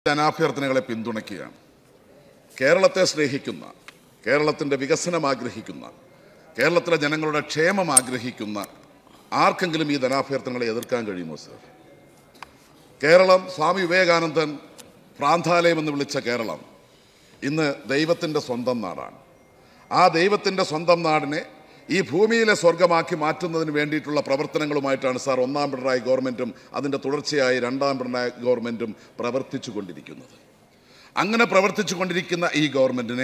ജനാഭ്യർത്ഥനകളെ പിന്തുണയ്ക്കുകയാണ് കേരളത്തെ സ്നേഹിക്കുന്ന കേരളത്തിൻ്റെ വികസനം ആഗ്രഹിക്കുന്ന കേരളത്തിലെ ജനങ്ങളുടെ ക്ഷേമം ആഗ്രഹിക്കുന്ന ആർക്കെങ്കിലും ഈ ധനാഭ്യർത്ഥനകളെ എതിർക്കാൻ കഴിയുമോ സർ കേരളം സ്വാമി വിവേകാനന്ദൻ പ്രാന്താലയം എന്ന് വിളിച്ച കേരളം ഇന്ന് ദൈവത്തിൻ്റെ സ്വന്തം നാടാണ് ആ ദൈവത്തിൻ്റെ സ്വന്തം നാടിനെ ഈ ഭൂമിയിലെ സ്വർഗമാക്കി മാറ്റുന്നതിന് വേണ്ടിയിട്ടുള്ള പ്രവർത്തനങ്ങളുമായിട്ടാണ് സാർ ഒന്നാം പിണറായി ഗവൺമെൻറ്റും അതിൻ്റെ തുടർച്ചയായി രണ്ടാം പിണറായി ഗവൺമെൻറ്റും പ്രവർത്തിച്ചു കൊണ്ടിരിക്കുന്നത് അങ്ങനെ പ്രവർത്തിച്ചു കൊണ്ടിരിക്കുന്ന ഈ ഗവൺമെൻറ്റിനെ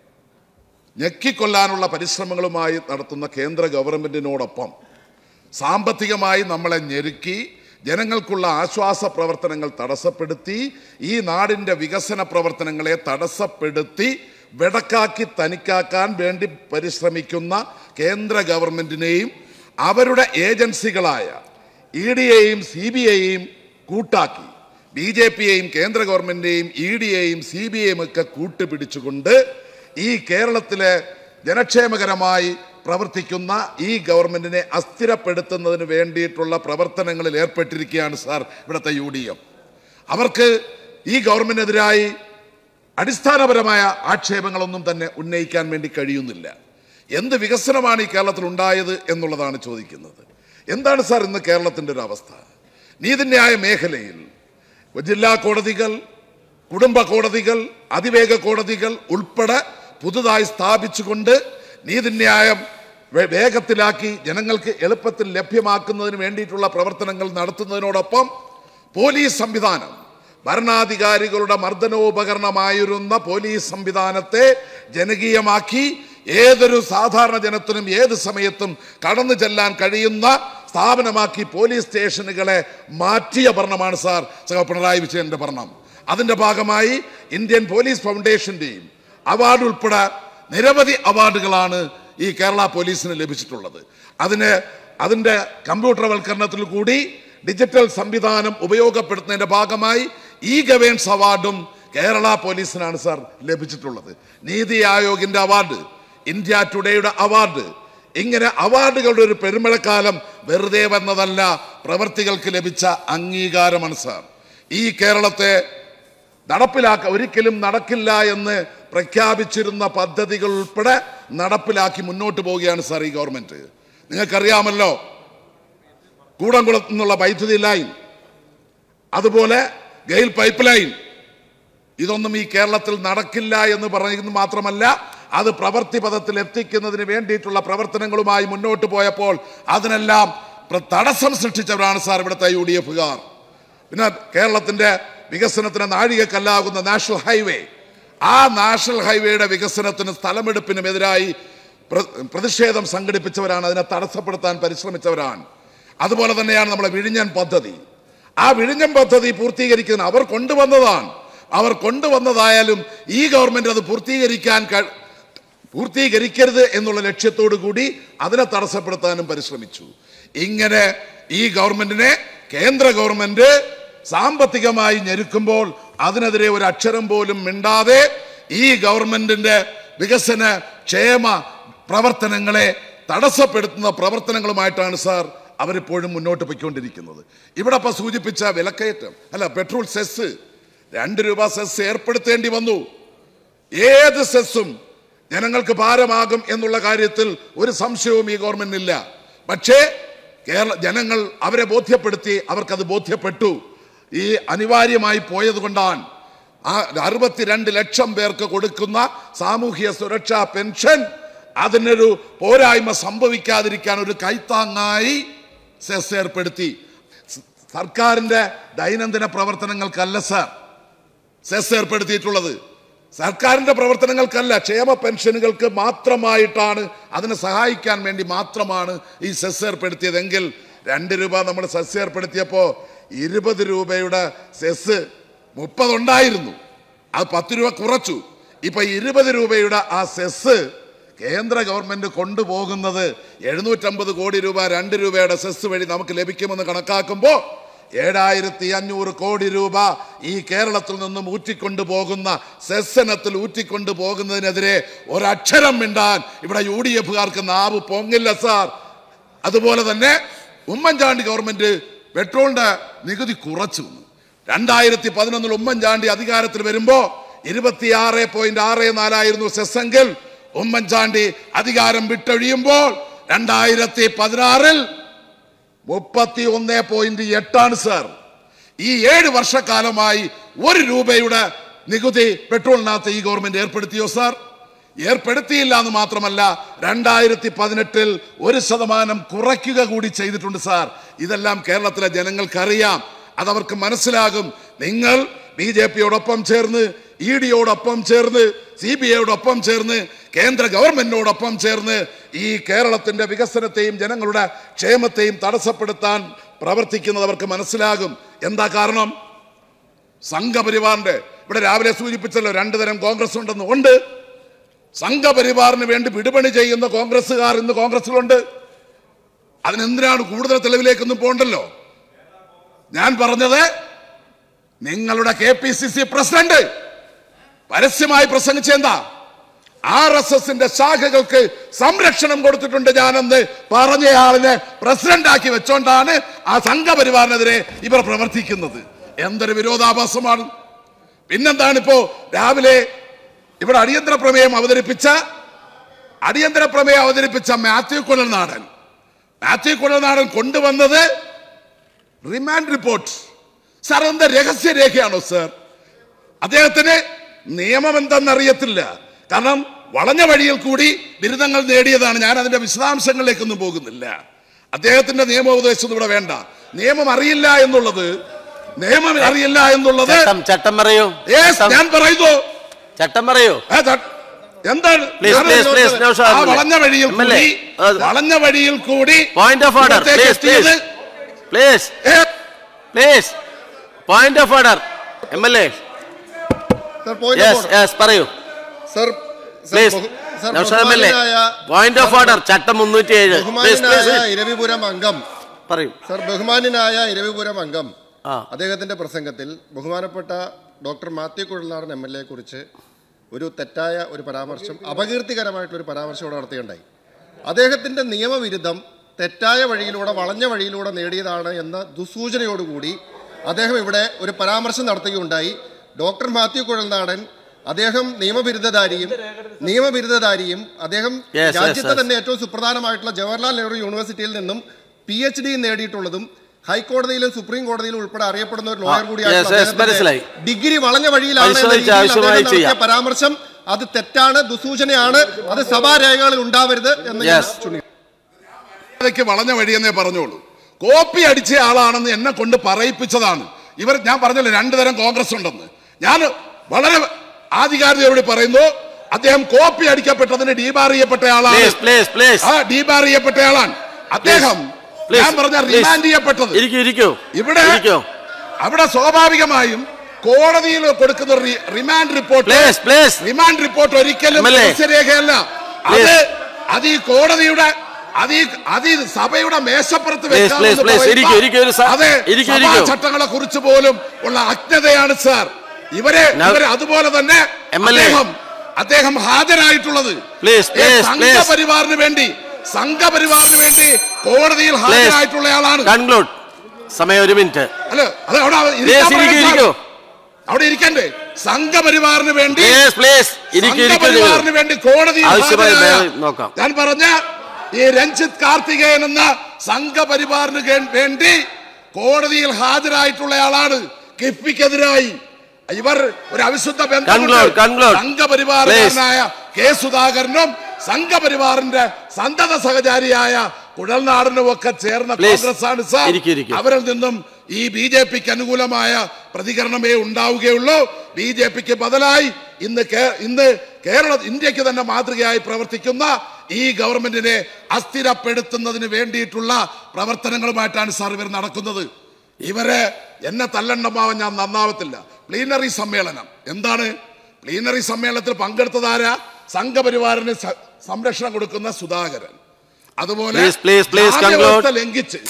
ഞെക്കിക്കൊല്ലാനുള്ള പരിശ്രമങ്ങളുമായി നടത്തുന്ന കേന്ദ്ര ഗവൺമെൻറ്റിനോടൊപ്പം സാമ്പത്തികമായി നമ്മളെ ഞെരുക്കി ജനങ്ങൾക്കുള്ള ആശ്വാസ പ്രവർത്തനങ്ങൾ തടസ്സപ്പെടുത്തി ഈ നാടിൻ്റെ വികസന പ്രവർത്തനങ്ങളെ തടസ്സപ്പെടുത്തി വെടക്കാക്കി തനിക്കാക്കാൻ വേണ്ടി പരിശ്രമിക്കുന്ന കേന്ദ്ര ഗവൺമെൻറ്റിനെയും അവരുടെ ഏജൻസികളായ ഇ ഡിയെയും സി ബി ഐയെയും കൂട്ടാക്കി ബി ജെ പിയെയും കേന്ദ്ര ഗവൺമെൻറ്റിനെയും ഇ ഡിയെയും സി ബി ഐയും ഒക്കെ കൂട്ടുപിടിച്ചുകൊണ്ട് ഈ കേരളത്തിലെ ജനക്ഷേമകരമായി പ്രവർത്തിക്കുന്ന ഈ ഗവൺമെന്റിനെ അസ്ഥിരപ്പെടുത്തുന്നതിന് വേണ്ടിയിട്ടുള്ള പ്രവർത്തനങ്ങളിൽ ഏർപ്പെട്ടിരിക്കുകയാണ് സാർ ഇവിടുത്തെ യു ഡി എഫ് അവർക്ക് ഈ ഗവൺമെന്റിനെതിരായി അടിസ്ഥാനപരമായ ആക്ഷേപങ്ങളൊന്നും തന്നെ ഉന്നയിക്കാൻ വേണ്ടി കഴിയുന്നില്ല എന്ത് വികസനമാണ് ഈ കേരളത്തിൽ ഉണ്ടായത് എന്നുള്ളതാണ് ചോദിക്കുന്നത് എന്താണ് സാർ ഇന്ന് കേരളത്തിൻ്റെ ഒരു അവസ്ഥ നീതിന്യായ മേഖലയിൽ ജില്ലാ കോടതികൾ കുടുംബ കോടതികൾ അതിവേഗ കോടതികൾ ഉൾപ്പെടെ പുതുതായി സ്ഥാപിച്ചുകൊണ്ട് നീതിന്യായം വേ- വേഗത്തിലാക്കി ജനങ്ങൾക്ക് എളുപ്പത്തിൽ ലഭ്യമാക്കുന്നതിന് വേണ്ടിയിട്ടുള്ള പ്രവർത്തനങ്ങൾ നടത്തുന്നതിനോടൊപ്പം പോലീസ് സംവിധാനം ഭരണാധികാരികളുടെ മർദ്ദനോപകരണമായിരുന്ന പോലീസ് സംവിധാനത്തെ ജനകീയമാക്കി ഏതൊരു സാധാരണ ജനത്തിനും ഏത് സമയത്തും കടന്നു ചെല്ലാൻ കഴിയുന്ന സ്ഥാപനമാക്കി പോലീസ് സ്റ്റേഷനുകളെ മാറ്റിയ ഭരണമാണ് സാർ സഹ പിണറായി വിജയന്റെ ഭരണം അതിന്റെ ഭാഗമായി ഇന്ത്യൻ പോലീസ് ഫൗണ്ടേഷന്റെയും അവാർഡ് ഉൾപ്പെടെ നിരവധി അവാർഡുകളാണ് ഈ കേരള പോലീസിന് ലഭിച്ചിട്ടുള്ളത് അതിന് അതിൻ്റെ കമ്പ്യൂട്ടർവൽക്കരണത്തിൽ കൂടി ഡിജിറ്റൽ സംവിധാനം ഉപയോഗപ്പെടുത്തുന്നതിന്റെ ഭാഗമായി ഈ ഗവേൺസ് അവാർഡും കേരള പോലീസിനാണ് സാർ ലഭിച്ചിട്ടുള്ളത് നീതി ആയോഗിന്റെ അവാർഡ് ഇന്ത്യ ടുഡേയുടെ അവാർഡ് ഇങ്ങനെ അവാർഡുകളുടെ ഒരു പെരുമഴക്കാലം വെറുതെ വന്നതല്ല പ്രവർത്തികൾക്ക് ലഭിച്ച അംഗീകാരമാണ് സാർ ഈ കേരളത്തെ നടപ്പിലാക്ക ഒരിക്കലും നടക്കില്ല എന്ന് പ്രഖ്യാപിച്ചിരുന്ന പദ്ധതികൾ ഉൾപ്പെടെ നടപ്പിലാക്കി മുന്നോട്ട് പോവുകയാണ് സാർ ഈ ഗവൺമെന്റ് നിങ്ങൾക്കറിയാമല്ലോ കൂടംകുളത്ത് നിന്നുള്ള വൈദ്യുതി ലൈൻ അതുപോലെ ഗെയിൽ പൈപ്പ് ലൈൻ ഇതൊന്നും ഈ കേരളത്തിൽ നടക്കില്ല എന്ന് പറയുന്നത് മാത്രമല്ല അത് പ്രവൃത്തി പദത്തിൽ എത്തിക്കുന്നതിന് വേണ്ടിയിട്ടുള്ള പ്രവർത്തനങ്ങളുമായി മുന്നോട്ട് പോയപ്പോൾ അതിനെല്ലാം പ്ര- തടസ്സം സൃഷ്ടിച്ചവരാണ് സാർ ഇവിടുത്തെ യു ഡി എഫുകാർ പിന്നെ കേരളത്തിന്റെ വികസനത്തിന് നാഴികക്കല്ലാകുന്ന നാഷണൽ ഹൈവേ ആ നാഷണൽ ഹൈവേയുടെ വികസനത്തിന് സ്ഥലമെടുപ്പിനും എതിരായി പ്ര- പ്രതിഷേധം സംഘടിപ്പിച്ചവരാണ് അതിനെ തടസ്സപ്പെടുത്താൻ പരിശ്രമിച്ചവരാണ് അതുപോലെ തന്നെയാണ് നമ്മളെ വിഴിഞ്ഞൻ പദ്ധതി ആ വിഴിഞ്ഞൻ പദ്ധതി പൂർത്തീകരിക്കുന്നതിന് അവർ കൊണ്ടുവന്നതാണ് അവർ കൊണ്ടുവന്നതായാലും ഈ ഗവൺമെന്റ് അത് പൂർത്തീകരിക്കാൻ കഴി- പൂർത്തീകരിക്കരുത് എന്നുള്ള ലക്ഷ്യത്തോടു കൂടി അതിനെ തടസ്സപ്പെടുത്താനും പരിശ്രമിച്ചു ഇങ്ങനെ ഈ ഗവൺമെന്റിനെ കേന്ദ്ര ഗവൺമെന്റ് സാമ്പത്തികമായി ഞെരുക്കുമ്പോൾ അതിനെതിരെ ഒരു അക്ഷരം പോലും മിണ്ടാതെ ഈ ഗവൺമെന്റിന്റെ വികസന ക്ഷേമ പ്രവർത്തനങ്ങളെ തടസ്സപ്പെടുത്തുന്ന പ്രവർത്തനങ്ങളുമായിട്ടാണ് സാർ അവരിപ്പോഴും മുന്നോട്ട് പോയിക്കൊണ്ടിരിക്കുന്നത് ഇവിടെ ഇപ്പൊ സൂചിപ്പിച്ച വിലക്കയറ്റം അല്ല പെട്രോൾ സെസ് രണ്ട് രൂപ സെസ് ഏർപ്പെടുത്തേണ്ടി വന്നു ഏത് സെസ്സും ജനങ്ങൾക്ക് ഭാരമാകും എന്നുള്ള കാര്യത്തിൽ ഒരു സംശയവും ഈ ഗവൺമെന്റിനില്ല പക്ഷേ കേരള ജനങ്ങൾ അവരെ ബോധ്യപ്പെടുത്തി അവർക്കത് ബോധ്യപ്പെട്ടു ഈ അനിവാര്യമായി പോയത് കൊണ്ടാണ് ആ അറുപത്തിരണ്ട് ലക്ഷം പേർക്ക് കൊടുക്കുന്ന സാമൂഹ്യ സുരക്ഷാ പെൻഷൻ അതിനൊരു പോരായ്മ സംഭവിക്കാതിരിക്കാൻ ഒരു കൈത്താങ്ങായി സെസ് ഏർപ്പെടുത്തി സ- സർക്കാരിന്റെ ദൈനംദിന പ്രവർത്തനങ്ങൾക്കല്ല സാർ സെസ് ഏർപ്പെടുത്തിയിട്ടുള്ളത് സർക്കാരിന്റെ പ്രവർത്തനങ്ങൾക്കല്ല ക്ഷേമ പെൻഷനുകൾക്ക് മാത്രമായിട്ടാണ് അതിനെ സഹായിക്കാൻ വേണ്ടി മാത്രമാണ് ഈ സെസ് ഏർപ്പെടുത്തിയതെങ്കിൽ രണ്ട് രൂപ നമ്മൾ സെസ് ഏർപ്പെടുത്തിയപ്പോൾ ഇരുപത് രൂപയുടെ സെസ് മുപ്പതുണ്ടായിരുന്നു അത് പത്ത് രൂപ കുറച്ചു ഇപ്പൊ ഇരുപത് രൂപയുടെ ആ സെസ് കേന്ദ്ര ഗവൺമെന്റ് കൊണ്ടുപോകുന്നത് എഴുന്നൂറ്റമ്പത് കോടി രൂപ രണ്ട് രൂപയുടെ സെസ് വഴി നമുക്ക് ലഭിക്കുമെന്ന് കണക്കാക്കുമ്പോൾ ഏഴായിരത്തി അഞ്ഞൂറ് കോടി രൂപ ഈ കേരളത്തിൽ നിന്നും ഊറ്റിക്കൊണ്ടു പോകുന്ന സെസ്സനത്തിൽ ഊറ്റിക്കൊണ്ടു പോകുന്നതിനെതിരെ ഒരക്ഷരം മിണ്ടാൻ ഇവിടെ യു ഡി എഫുകാർക്ക് നാവ് പൊങ്ങില്ല സാർ അതുപോലെ തന്നെ ഉമ്മൻചാണ്ടി ഗവൺമെന്റ് പെട്രോളിന്റെ നികുതി കുറച്ചു രണ്ടായിരത്തി പതിനൊന്നിൽ ഉമ്മൻചാണ്ടി അധികാരത്തിൽ വരുമ്പോ ഇരുപത്തിയാറ് പോയിന്റ് ആറ് നാലായിരുന്നു സെസ്സെങ്കിൽ ഉമ്മൻചാണ്ടി അധികാരം വിട്ടൊഴിയുമ്പോൾ രണ്ടായിരത്തി പതിനാറിൽ മുപ്പത്തി ഒന്ന് പോയിന്റ് എട്ടാണ് സാർ ഈ ഏഴ് വർഷക്കാലമായി ഒരു രൂപയുടെ നികുതി പെട്രോളിനകത്ത് ഈ ഗവൺമെന്റ് ഏർപ്പെടുത്തിയോ സാർ ഏർപ്പെടുത്തിയില്ല എന്ന് മാത്രമല്ല രണ്ടായിരത്തി പതിനെട്ടിൽ ഒരു ശതമാനം കുറയ്ക്കുക കൂടി ചെയ്തിട്ടുണ്ട് സാർ ഇതെല്ലാം കേരളത്തിലെ ജനങ്ങൾക്കറിയാം അതവർക്ക് മനസ്സിലാകും നിങ്ങൾ ബി ജെ പിയോടൊപ്പം ചേർന്ന് ഇ ഡിയോടൊപ്പം ചേർന്ന് സി ബി ഐയോടൊപ്പം ചേർന്ന് കേന്ദ്ര ഗവൺമെന്റിനോടൊപ്പം ചേർന്ന് ഈ കേരളത്തിന്റെ വികസനത്തെയും ജനങ്ങളുടെ ക്ഷേമത്തെയും തടസ്സപ്പെടുത്താൻ പ്രവർത്തിക്കുന്നത് അവർക്ക് മനസ്സിലാകും എന്താ കാരണം സംഘപരിവാറിന്റെ ഇവിടെ രാവിലെ സൂചിപ്പിച്ചല്ലോ രണ്ടു തരം കോൺഗ്രസ് ഉണ്ടെന്ന് ഉണ്ട് സംഘപരിവാറിന് വേണ്ടി വിടുപണി ചെയ്യുന്ന കോൺഗ്രസ്സുകാർ ഇന്ന് കോൺഗ്രസിലുണ്ട് അതിനെന്തിനാണ് കൂടുതൽ തെളിവിലേക്കൊന്നും പോകണ്ടല്ലോ ഞാൻ പറഞ്ഞത് നിങ്ങളുടെ K P C C president പരസ്യമായി പ്രസംഗിച്ചെന്താ ആർ എസ് എസിന്റെ ശാഖകൾക്ക് സംരക്ഷണം കൊടുത്തിട്ടുണ്ട് ഞാനെന്ന് പറഞ്ഞയാളിനെ പ്രസിഡന്റ് ആക്കി വെച്ചോണ്ടാണ് ആ സംഘപരിവാറിനെതിരെ ഇവർ പ്രവർത്തിക്കുന്നത് എന്തൊരു വിരോധാഭാസമാണ് പിന്നെന്താണ് ഇപ്പോ രാവിലെ ഇവിടെ അടിയന്തര പ്രമേയം അവതരിപ്പിച്ച അടിയന്തര പ്രമേയം അവതരിപ്പിച്ച മാത്യു കുഴൽനാടൻ മാത്യു കുഴൽനാടൻ കൊണ്ടുവന്നത് റിമാൻഡ് റിപ്പോർട്ട് സാർ എന്താ രഹസ്യരേഖയാണോ സാർ അദ്ദേഹത്തിന് നിയമം എന്തെന്നറിയത്തില്ല കാരണം വളഞ്ഞ വഴിയിൽ കൂടി ബിരുദങ്ങൾ നേടിയതാണ് ഞാൻ അതിന്റെ വിശദാംശങ്ങളിലേക്കൊന്നും പോകുന്നില്ല അദ്ദേഹത്തിന്റെ നിയമോപദേശം ഇവിടെ വേണ്ട നിയമം അറിയില്ല എന്നുള്ളത് നിയമം അറിയില്ല എന്നുള്ളത് ചട്ടം ചട്ടം പറയൂ Yes, ചട്ടം- ഞാൻ പറയുന്നു ചട്ടം പറയൂ ഏ, ത- എന്താണ് Please, ഞാൻ please, please, അതിനകത്ത് നൗഷാദ് ആ അല്ലേ? വളഞ്ഞ വഴിയിൽ MLA, കൂടി അത് വളഞ്ഞ വഴിയിൽ കൂടി പോയിന്റ് ഓഫ് ഓർഡർ ഇവിടത്തേക്ക് പ്ലീസ് എത്തിയത് പ്ലീസ് പ്ലീസ് ഏ, please point of order M L A sir point yes yes പറയൂ സർ സർ പ്ലീസ് ബഹു- sir Noushad M L A ബഹുമാന്യനായ പോയിന്റ് ഓഫ് ഓർഡർ ചട്ടം മുന്നൂറ്റി ഏഴ് പ്ലീസ് ബഹുമാന്യനായ പ്ലീസ് ഇരവിപുരം അംഗം പറയൂ സർ ബഹുമാന്യനായ ഇരവിപുരം അംഗം ആ. അദ്ദേഹത്തിന്റെ പ്രസംഗത്തിൽ ബഹുമാനപ്പെട്ട doctor Mathew Kuzhalnadan M L A കുറിച്ച് ഒരു തെറ്റായ ഒരു പരാമർശം അപകീർത്തികരമായിട്ടുള്ള ഒരു പരാമർശം ഇവിടെ നടത്തുകയുണ്ടായി അദ്ദേഹത്തിന്റെ നിയമവിരുദ്ധം തെറ്റായ വഴിയിലൂടെ വളഞ്ഞ വഴിയിലൂടെ നേടിയതാണ് എന്ന ദുസൂചനയോടുകൂടി അദ്ദേഹം ഇവിടെ ഒരു പരാമർശം നടത്തുകയുണ്ടായി ഡോക്ടർ മാത്യു കുഴൽനാടൻ അദ്ദേഹം നിയമബിരുദധാരിയും നിയമബിരുദധാരിയും അദ്ദേഹം Yes, yes, രാജ്യത്തെ yes. തന്നെ ഏറ്റവും സുപ്രധാനമായിട്ടുള്ള ജവഹർലാൽ നെഹ്റു യൂണിവേഴ്സിറ്റിയിൽ നിന്നും പി എച്ച് ഡി നേടിയിട്ടുള്ളതും ഹൈക്കോടതിയിലും സുപ്രീം കോടതിയിലും ഉൾപ്പെടെ അറിയപ്പെടുന്ന ഒരു ലോയർ yes, കൂടിയായിട്ടുള്ള yes, മനസ്സിലായി. അദ്ദേഹത്തിന്റെ ഡിഗ്രി വളഞ്ഞ വഴിയിലാണ് എന്ന പരിശോധിച്ച് രീതിയിൽ അദ്ദേഹം ആവശ്യമായി നടത്തിയ ചെയ്യാം. പരാമർശം അത് തെറ്റാണ് ദുസൂചനയാണ് അത് സഭാരേഖകളിൽ ഉണ്ടാവരുത് എന്ന് ഞാൻ Yes. ചുണ്ടി ഇടയ്ക്ക് വളഞ്ഞ വഴിയെന്നേ പറഞ്ഞോളൂ കോപ്പി അടിച്ച ആളാണെന്ന് എന്നെ കൊണ്ട് പറയിപ്പിച്ചതാണ് ഇവർ ഞാൻ പറഞ്ഞല്ലോ രണ്ടു തരം കോൺഗ്രസ് ഉണ്ടെന്ന് ഞാൻ വളരെ ആധികാരികതയോട് പറയുന്നു അദ്ദേഹം കോപ്പി അടിക്കപ്പെട്ടതിന് ഡീബാർ ചെയ്യപ്പെട്ട ആളാണ് പ്ലീസ് പ്ലീസ് പ്ലീസ് ആ ഡീബാർ ചെയ്യപ്പെട്ട ആളാണ് അദ്ദേഹം Please, ഞാൻ പറഞ്ഞ please. റിമാൻഡ് ചെയ്യപ്പെട്ടത് ഇരിക്കൂ ഇരിക്കൂ ഇവിടെ ഇരിക്കൂ അവിടെ സ്വാഭാവികമായും കോടതിയിൽ കൊടുക്കുന്ന റി- remand report please please remand report ഒരിക്കലും MLA. രഹസ്യരേഖയല്ല അത് Please. അത് ഈ കോടതിയുടെ അത് ഈ അത് ഈ സഭയുടെ മേശപ്പുറത്ത് Please, വെക്കാമെന്ന് please, please. പറയുന്ന- ഇരിക്കൂ, ഇരിക്കൂ, ഒരു സ- അതെ ഇരിക്കൂ, സഭാ ഇരിക്കൂ. ചട്ടങ്ങളെ കുറിച്ച് പോലും ഉള്ള അജ്ഞതയാണ് സാർ ഇവരെ Now- ഇവരെ അതുപോലെ തന്നെ MLA. അദ്ദേഹം അദ്ദേഹം ഹാജരായിട്ടുള്ളത് Please, ഏ, please, സംഘപരിവാറിന് വേണ്ടി സംഘപരിവാറിന് വേണ്ടി കോടതിയിൽ ഹാജരായിട്ടുള്ള ആളാണ് കൺക്ലൂഡ് സമയം ഒരു മിനിറ്റ് അല്ല അത് അവിടെ ഇരിക്കാൻ പ്ലീസ് ഇരിക്കൂ പറയാം, ഇരിക്കൂ സാർ. അവിടെ ഇരിക്കണ്ടേ സംഘപരിവാറിന് വേണ്ടി പ്ലീസ് പ്ലീസ് ഇരിക്കൂ ഇരിക്കൂ സംഘപരിവാറിന് വേണ്ടി കോടതിയിൽ ആവശ്യമായ ഹാജരായ- ദയവ് നോക്കാം. ഞാൻ പറഞ്ഞ ഈ രഞ്ജിത്ത് കാർത്തികേയൻ എന്ന സംഘപരിവാറിന് കേ- വേണ്ടി കോടതിയിൽ ഹാജരായിട്ടുള്ള ആളാണ് കിഫ്ബിക്കെതിരായി ഇവർ ഒരു അവിശുദ്ധ ബന്ധം Conclude, conclude. സംഘപരിവാറുകാരനായ കെ സുധാകരനും സംഘപരിവാറിന്റെ സന്തത സഹചാരിയായ കുഴൽനാടനും ഒക്കെ ചേർന്ന Please. കോൺഗ്രസ് ആണ് സാർ ഇരിക്കൂ, ഇരിക്കൂ. അവരിൽ നിന്നും ഈ ബി ജെ പിക്ക് അനുകൂലമായ പ്രതികരണമേ ഉണ്ടാവുകയുള്ളൂ ബി ജെ പിക്ക് ബദലായി ഇന്ന് കേ- ഇന്ന് കേരള ഇന്ത്യക്ക് തന്നെ മാതൃകയായി പ്രവർത്തിക്കുന്ന ഈ ഗവൺമെന്റിനെ അസ്ഥിരപ്പെടുത്തുന്നതിന് വേണ്ടിയിട്ടുള്ള പ്രവർത്തനങ്ങളുമായിട്ടാണ് സാർ ഇവർ നടക്കുന്നത് ഇവരെ എന്നെ തല്ലണ്ടമാവാൻ ഞാൻ നന്നാവത്തില്ല പ്ലീനറി സമ്മേളനം എന്താണ് പ്ലീനറി സമ്മേളനത്തിൽ പങ്കെടുത്തതാരാ സംഘപരിവാറിന് സ- സംരക്ഷണം കൊടുക്കുന്ന സുധാകരൻ അതുപോലെ Please, please, please ജാമ്യവ്യവസ്ഥ conclude. ലംഘിച്ച്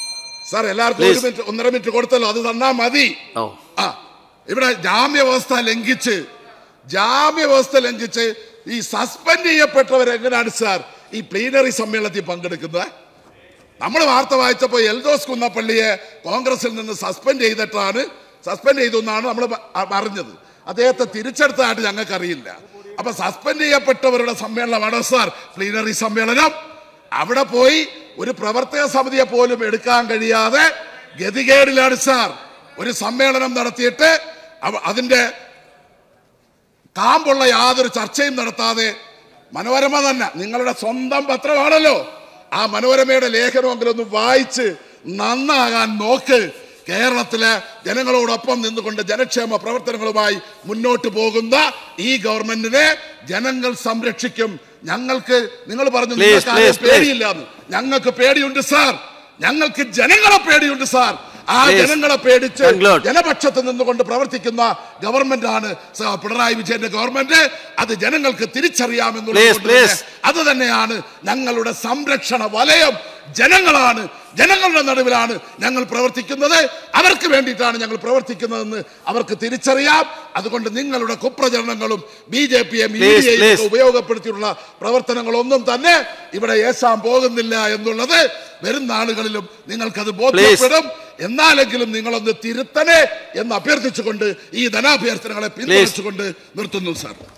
സാർ എല്ലാവർക്കും ഒരു Please. മിനിറ്റ് ഒന്നര മിനിറ്റ് കൊടുത്തല്ലോ അത് തന്നാ മതി ഓ ആ ഇവിടെ ജാമ്യവ്യവസ്ഥ ലംഘിച്ച് ജാമ്യവ്യവസ്ഥ ലംഘിച്ച് ഈ സസ്പെൻഡ് ചെയ്യപ്പെട്ടവർ എങ്ങനെയാണ് സാർ ഈ പ്ലീനറി സമ്മേളനത്തിൽ പങ്കെടുക്കുന്നത് നമ്മൾ വാർത്ത വായിച്ചപ്പോൾ എൽദോസ് കുന്നപ്പള്ളിയെ കോൺഗ്രസിൽ നിന്ന് സസ്പെൻഡ് ചെയ്തിട്ടാണ് സസ്പെൻഡ് ചെയ്തു എന്നാണ് നമ്മൾ അറിഞ്ഞത് അദ്ദേഹത്തെ തിരിച്ചെടുത്തതായിട്ട് ഞങ്ങൾക്ക് അറിയില്ല അപ്പൊ സസ്പെൻഡ് ചെയ്യപ്പെട്ടവരുടെ സമ്മേളനമാണ് സാർ പ്ലീനറി സമ്മേളനം അവിടെ പോയി ഒരു പ്രവർത്തക സമിതിയെ പോലും എടുക്കാൻ കഴിയാതെ ഗതികേടിലാണ് സാർ ഒരു സമ്മേളനം നടത്തിയിട്ട് അവ- അതിന്റെ കാമ്പുള്ള യാതൊരു ചർച്ചയും നടത്താതെ മനോരമ തന്നെ നിങ്ങളുടെ സ്വന്തം പത്രമാണല്ലോ ആ മനോരമയുടെ ലേഖനമെങ്കിലും ഒന്ന് വായിച്ച് നന്നാകാൻ നോക്ക് കേരളത്തിലെ ജനങ്ങളോടൊപ്പം നിന്നുകൊണ്ട് ജനക്ഷേമ പ്രവർത്തനങ്ങളുമായി മുന്നോട്ട് പോകുന്ന ഈ ഗവൺമെന്റിനെ ജനങ്ങൾ സംരക്ഷിക്കും ഞങ്ങൾക്ക് നിങ്ങൾ പറഞ്ഞു Please, നിങ്ങൾക്ക് ആരെയും please, please. പേടിയില്ലാന്ന് ഞങ്ങൾക്ക് പേടിയുണ്ട് സാർ ഞങ്ങൾക്ക് ജനങ്ങളെ പേടിയുണ്ട് സാർ ആ Please. ജനങ്ങളെ പേടിച്ച് Conclude. ജനപക്ഷത്ത് നിന്നുകൊണ്ട് പ്രവർത്തിക്കുന്ന ഗവൺമെന്റ് ആണ് സ- പിണറായി വിജയന്റെ ഗവൺമെന്റ് അത് ജനങ്ങൾക്ക് തിരിച്ചറിയാമെന്നുള്ളത് Please, കൊണ്ട് തന്നെ please. അത് തന്നെയാണ് ഞങ്ങളുടെ സംരക്ഷണ വലയം ജനങ്ങളാണ് ജനങ്ങളുടെ നടുവിലാണ് ഞങ്ങൾ പ്രവർത്തിക്കുന്നത് അവർക്ക് വേണ്ടിയിട്ടാണ് ഞങ്ങൾ പ്രവർത്തിക്കുന്നതെന്ന് അവർക്ക് തിരിച്ചറിയാം അതുകൊണ്ട് നിങ്ങളുടെ കുപ്രചരണങ്ങളും ബി ജെ പിയെ Please, please. ഉപയോഗപ്പെടുത്തിയിട്ടുള്ള പ്രവർത്തനങ്ങളൊന്നും തന്നെ ഇവിടെ ഏശാൻ പോകുന്നില്ല എന്നുള്ളത് വരും നാളുകളിലും നിങ്ങൾക്കത് ബോധ്യപ്പെടും എന്നാലെങ്കിലും നിങ്ങളൊന്ന് തിരുത്തണേ എന്ന് അഭ്യർത്ഥിച്ചുകൊണ്ട് ഈ ധനാഭ്യർത്ഥനകളെ പിന്തുണച്ചുകൊണ്ട് നിർത്തുന്നു സാർ